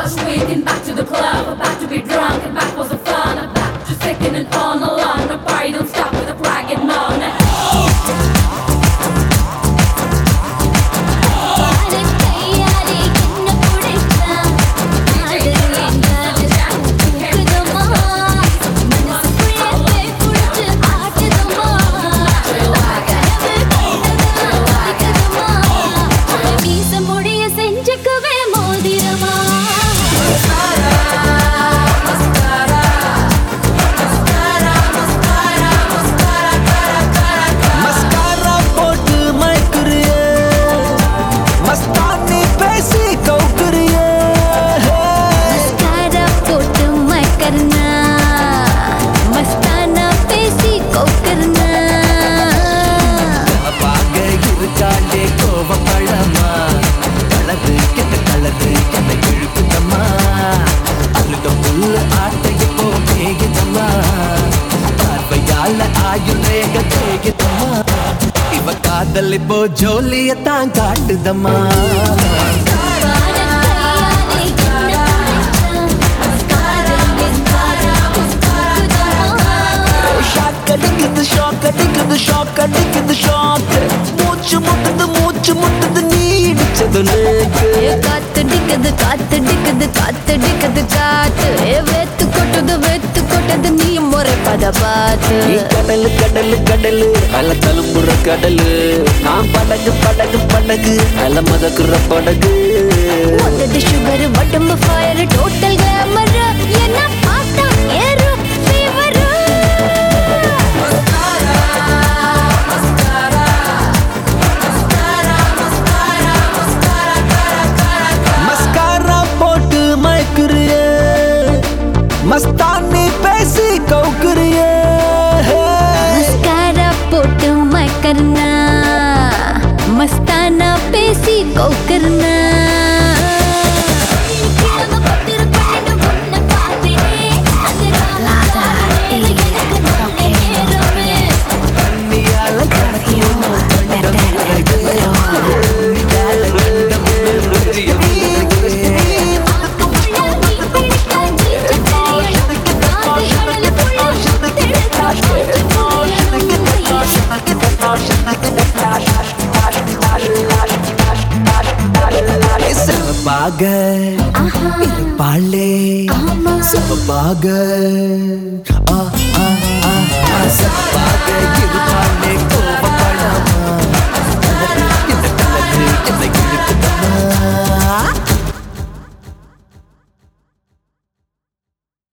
Swinging back to the club, about to be drunk, and back was the fun. I'm back to second and on along. The party don't stop with a bragging moan. ஆடு கையாலே என்ன புடைச்சா ஆடு எங்கால தூக்குதம்மா மனசுக்குள்ளே பேய் புடிச்சு ஆட்டுதம்மா கனவு கண்டதெல்லாம் ஒலிக்குதம்மா மீச முடிய செஞ்சுக்கவே மோதிரமா மஸ்காரா போட்டு மயக்குறிய மஸ்தானி பேசி கவுக்குறிய மஸ்காரா போட்டு மயக்கறனா மஸ்தானா பேசி கோக்கறனா பாக இருக்காண்டே கோவப்பழமா கலது கெட்ட கலது என்னை இழுக்குதம்மா அழுத புல்லு ஆட்டைய போ மேகிதம்மா பார்வையால ஆயுள் ரேக தேகிதம்மா இவ காதல் இப்போ ஜோலியத்தான் காட்டுதம்மா ஆடு கையாலே என்ன புடைச்சா மஸ்காரா மஸ்காரா கோக்கறனா ஷாக் அடிக்குது ஷாக் அடிக்குது ஷாக் அடிக்குது ஷாக் மூச்சு முட்டுது மூச்சு முட்டுது நீ இடிச்சது நேக்கு ஏ காத்தடிக்குது காத்தடிக்குது காத்தடிக்குது காத்து ஏ வெத்து கொட்டுது வெத்து கொட்டது நீ முறைப்பத பார்த்து நீ கடலு கடலு கடலு அல தழும்புற கடலு நான் படகு படகு படகு அல மதக்குற படகு மொத்தது சுகர் உடம்பு ஃபயர் டோட்டல் கிளாமர் என்ன பார்த்தா ஏறும் ஃபீவர் மஸ்காரா போட்டு மயக்குறிய மஸ்தானி பேசி கவுக்குறிய மஸ்காரா போட்டு மயக்கறனா மஸ்தானா பேசி கோக்கறனா தண்ணியால கணக்கியும் சிவப்பாக இருப்பாளே சிவப்பாக ஆ, ஆ, ஆ, ஆ, சிவப்பாக இருப்பாளே கோவ